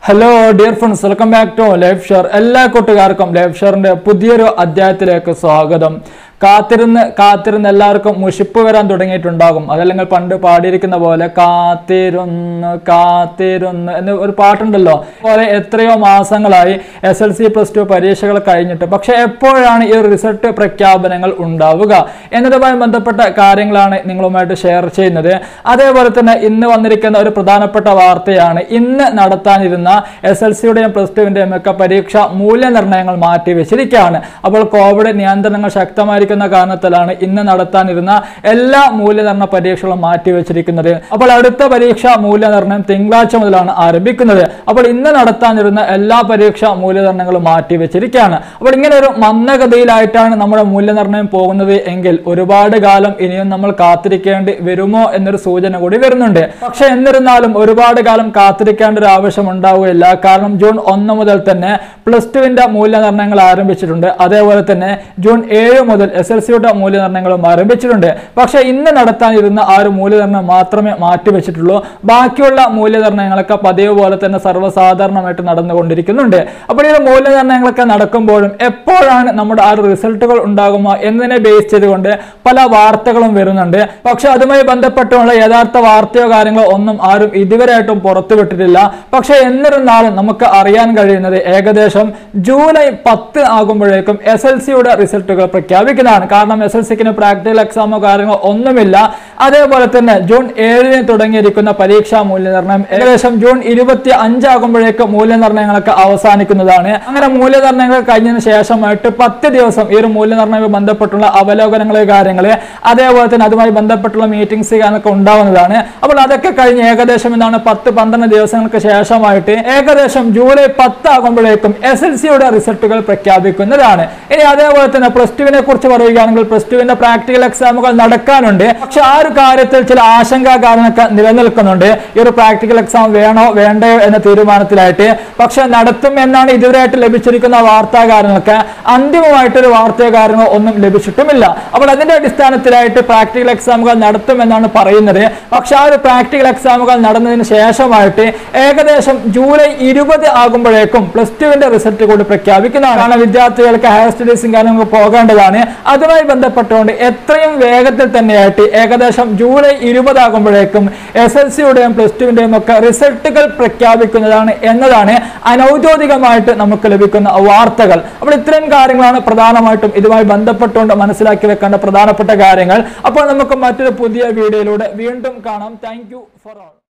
hello dear friends welcome back to life share എല്ലാ കൂട്ടുകാർക്കും life ഷെയറിന്റെ പുതിയൊരു അധ്യായത്തിലേക്ക് സ്വാഗതം കാത്തിരുന്ന് കാത്തിരുന്ന് എല്ലാവർക്കും മുഷിപ്പ് വരാൻ തുടങ്ങിയിട്ടുണ്ടാകും അതല്ലെങ്കിൽ പണ്ട് പാടിയിരിക്കുന്ന പോലെ കാത്തിരുന്ന് കാത്തിരുന്ന് എന്ന് ഒരു പാട്ടുണ്ടല്ലോ പോലെ എത്രയോ മാസങ്ങളായി S L C plus two പരീക്ഷകൾ കഴിഞ്ഞിട്ട് പക്ഷെ എപ്പോഴാണ് ഈ റിസൾട്ട് പ്രഖ്യാപനങ്ങൾ ഉണ്ടാവുക എന്നതുമായി ബന്ധപ്പെട്ട കാര്യങ്ങളാണ് നിങ്ങളുമായിട്ട് ഷെയർ ചെയ്യുന്നത് അതേപോലെ തന്നെ ഇന്ന് വന്നിരിക്കുന്ന ഒരു പ്രധാനപ്പെട്ട വാർത്തയാണ് ഇന്ന് നടത്താനിരുന്ന എസ് എൽ സിയുടെയും പ്ലസ് ടുവിന്റെയും ഒക്കെ പരീക്ഷ മൂല്യനിർണ്ണയങ്ങൾ മാറ്റിവെച്ചിരിക്കുകയാണ് അപ്പോൾ കോവിഡ് നിയന്ത്രണങ്ങൾ ശക്തമായിരിക്കുന്ന കാരണത്തിലാണ് ഇന്ന് നടത്താനിരുന്ന എല്ലാ മൂല്യനിർണ്ണയ പരീക്ഷകളും മാറ്റിവെച്ചിരിക്കുന്നത് അപ്പോൾ അടുത്ത പരീക്ഷ മൂല്യനിർണ്ണയം തിങ്കളാഴ്ച മുതലാണ് ആരംഭിക്കുന്നത് അപ്പോൾ ഇന്ന് നടത്താനിരുന്ന എല്ലാ പരീക്ഷ മൂല്യനിർണ്ണയങ്ങളും മാറ്റിവെച്ചിരിക്കുകയാണ് അപ്പോൾ ഇങ്ങനെ ഒരു മന്ദഗതിയിലായിട്ടാണ് നമ്മുടെ മൂല്യനിർണ്ണയം പോകുന്നത് എങ്കിൽ ഒരുപാട് കാലം ഇനിയും നമ്മൾ കാത്തിരിക്കേണ്ടി വരുമോ എന്നൊരു സൂചന കൂടി വരുന്നുണ്ട് പക്ഷെ എന്നിരുന്നാലും ഒരുപാട് കാലം കാത്തിരിക്കേണ്ട ഒരു ആവശ്യം ഉണ്ടാവുകയില്ല കാരണം ജൂൺ ഒന്ന് മുതൽ തന്നെ പ്ലസ് ടുവിന്റെ മൂല്യനിർണ്ണയങ്ങൾ ആരംഭിച്ചിട്ടുണ്ട് അതേപോലെ തന്നെ ജൂൺ ഏഴ് മുതൽ എസ് എൽ സിയുടെ മൂല്യനിർണ്ണയങ്ങളും ആരംഭിച്ചിട്ടുണ്ട് പക്ഷെ ഇന്ന് നടത്താനിരുന്ന ആ ഒരു മൂല്യനിർണ്ണയം മാത്രമേ മാറ്റിവെച്ചിട്ടുള്ളൂ ബാക്കിയുള്ള മൂല്യനിർണ്ണയങ്ങളൊക്കെ പതിവ് പോലെ തന്നെ സർവ്വസാധാരണമായിട്ട് നടന്നുകൊണ്ടിരിക്കുന്നുണ്ട് അപ്പോൾ ഈ ഒരു മൂല്യനിർണ്ണയങ്ങളൊക്കെ നടക്കുമ്പോഴും എപ്പോഴാണ് നമ്മുടെ ആ ഒരു റിസൾട്ടുകൾ ഉണ്ടാകുമോ എന്നതിനെ ബേസ് ചെയ്തുകൊണ്ട് പല വാർത്തകളും വരുന്നുണ്ട് പക്ഷെ അതുമായി ബന്ധപ്പെട്ടുള്ള യഥാർത്ഥ വാർത്തയോ കാര്യങ്ങളോ ഒന്നും ആരും ഇതുവരെയായിട്ടും പുറത്തുവിട്ടിട്ടില്ല പക്ഷെ എന്നിരുന്നാലും നമുക്ക് അറിയാൻ കഴിയുന്നത് ഏകദേശം ജൂലൈ പത്ത് ആകുമ്പോഴേക്കും എസ് എൽ സിയുടെ റിസൾട്ടുകൾ പ്രഖ്യാപിക്കുന്നതാണ് കാരണം എസ് എൽ സിക്കിന് പ്രാക്ടിക്കൽ എക്സാമോ കാര്യങ്ങളോ ഒന്നുമില്ല അതേപോലെ തന്നെ ജൂൺ ഏഴിന് തുടങ്ങിയിരിക്കുന്ന പരീക്ഷാ മൂല്യനിർണ്ണയം ഏകദേശം ജൂൺ ഇരുപത്തി അഞ്ചാകുമ്പോഴേക്ക് മൂല്യനിർണ്ണയങ്ങളൊക്കെ അവസാനിക്കുന്നതാണ് അങ്ങനെ മൂല്യനിർണ്ണയങ്ങൾ കഴിഞ്ഞതിന് ശേഷമായിട്ട് പത്ത് ദിവസം ഈ ഒരു മൂല്യനിർണ്ണയവുമായി ബന്ധപ്പെട്ടുള്ള അവലോകനങ്ങൾ കാര്യങ്ങൾ അതേപോലെ തന്നെ അതുമായി ബന്ധപ്പെട്ടുള്ള മീറ്റിംഗ്സ് ഒക്കെ ഉണ്ടാവുന്നതാണ് അപ്പോൾ അതൊക്കെ കഴിഞ്ഞ് ഏകദേശം എന്താണ് പത്ത് പന്ത്രണ്ട് ദിവസങ്ങൾക്ക് ശേഷമായിട്ട് ഏകദേശം ജൂലൈ പത്ത് ആകുമ്പോഴേക്കും എസ് എൽ സിയുടെ റിസൾട്ടുകൾ പ്രഖ്യാപിക്കുന്നതാണ് ഇനി അതേപോലെ തന്നെ പ്ലസ് ടുവിനെ കുറിച്ച് പറയുകയാണെങ്കിൽ പ്ലസ് ടുവിന്റെ പ്രാക്ടിക്കൽ എക്സാമുകൾ നടക്കാനുണ്ട് പക്ഷെ ആ ഒരു കാര്യത്തിൽ ചില ആശങ്കാ കാരണമൊക്കെ നിലനിൽക്കുന്നുണ്ട് ഈ ഒരു പ്രാക്ടിക്കൽ എക്സാം വേണോ വേണ്ടയോ എന്ന തീരുമാനത്തിലായിട്ട് പക്ഷെ നടത്തും എന്നാണ് ഇതുവരെയായിട്ട് ലഭിച്ചിരിക്കുന്ന വാർത്താ കാര്യങ്ങളൊക്കെ അന്തിമമായിട്ടൊരു വാർത്തയോ കാര്യങ്ങളോ ഒന്നും ലഭിച്ചിട്ടുമില്ല അപ്പോൾ അതിന്റെ അടിസ്ഥാനത്തിലായിട്ട് പ്രാക്ടിക്കൽ എക്സാമുകൾ നടത്തും എന്നാണ് പറയുന്നത് പക്ഷെ ആ ഒരു പ്രാക്ടിക്കൽ എക്സാമുകൾ നടന്നതിന് ശേഷമായിട്ട് ഏകദേശം ജൂലൈ ഇരുപത് ആകുമ്പോഴേക്കും പ്ലസ് ടുവിന്റെ റിസൾട്ട് കൂടി പ്രഖ്യാപിക്കുന്നതാണ് കാരണം വിദ്യാർത്ഥികൾക്ക് ഹയർ സ്റ്റഡീസും കാര്യങ്ങൾക്ക് പോകേണ്ടതാണ് അതുമായി ബന്ധപ്പെട്ടുകൊണ്ട് എത്രയും വേഗത്തിൽ തന്നെയായിട്ട് ഏകദേശം ജൂലൈ ഇരുപത് ആകുമ്പോഴേക്കും എസ് എൽ സിയുടെയും പ്ലസ് ടുവിന്റെയും ഒക്കെ റിസൾട്ടുകൾ പ്രഖ്യാപിക്കുന്നതാണ് എന്നതാണ് അനൗദ്യോഗികമായിട്ട് നമുക്ക് ലഭിക്കുന്ന വാർത്തകൾ അപ്പോൾ ഇത്രയും കാര്യങ്ങളാണ് പ്രധാനമായിട്ടും ഇതുമായി ബന്ധപ്പെട്ടുകൊണ്ട് മനസ്സിലാക്കി വെക്കേണ്ട പ്രധാനപ്പെട്ട കാര്യങ്ങൾ അപ്പോൾ നമുക്ക് മറ്റൊരു പുതിയ വീഡിയോയിലൂടെ വീണ്ടും കാണാം താങ്ക് ഫോർ ഓൾ